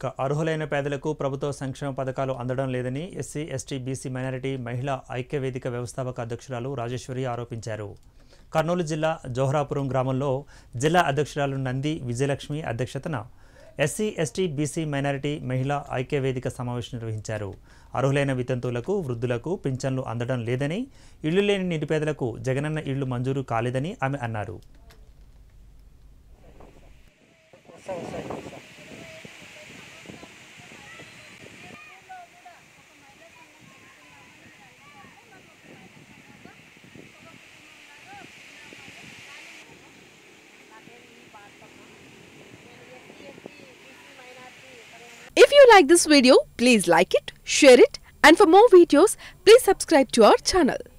ఇక అర్హులైన పేదలకు ప్రభుత్వ సంక్షేమ పథకాలు అందడం లేదని ఎస్సీ ఎస్టీ బీసీ మైనారిటీ మహిళా ఐక్యవేదిక వ్యవస్థాపక అధ్యక్షురాలు రాజేశ్వరి ఆరోపించారు కర్నూలు జిల్లా జోహరాపురం గ్రామంలో జిల్లా అధ్యక్షురాలు నంది విజయలక్ష్మి అధ్యక్షతన ఎస్సీ ఎస్టీ బీసీ మైనారిటీ మహిళా ఐక్యవేదిక సమావేశం నిర్వహించారు అర్హులైన వితంతువులకు వృద్ధులకు పింఛన్లు అందడం లేదని ఇళ్లు లేని నిరుపేదలకు జగనన్న ఇళ్లు మంజూరు కాలేదని ఆమె అన్నారు If you like this video, please like it, share it, and for more videos, please subscribe to our channel.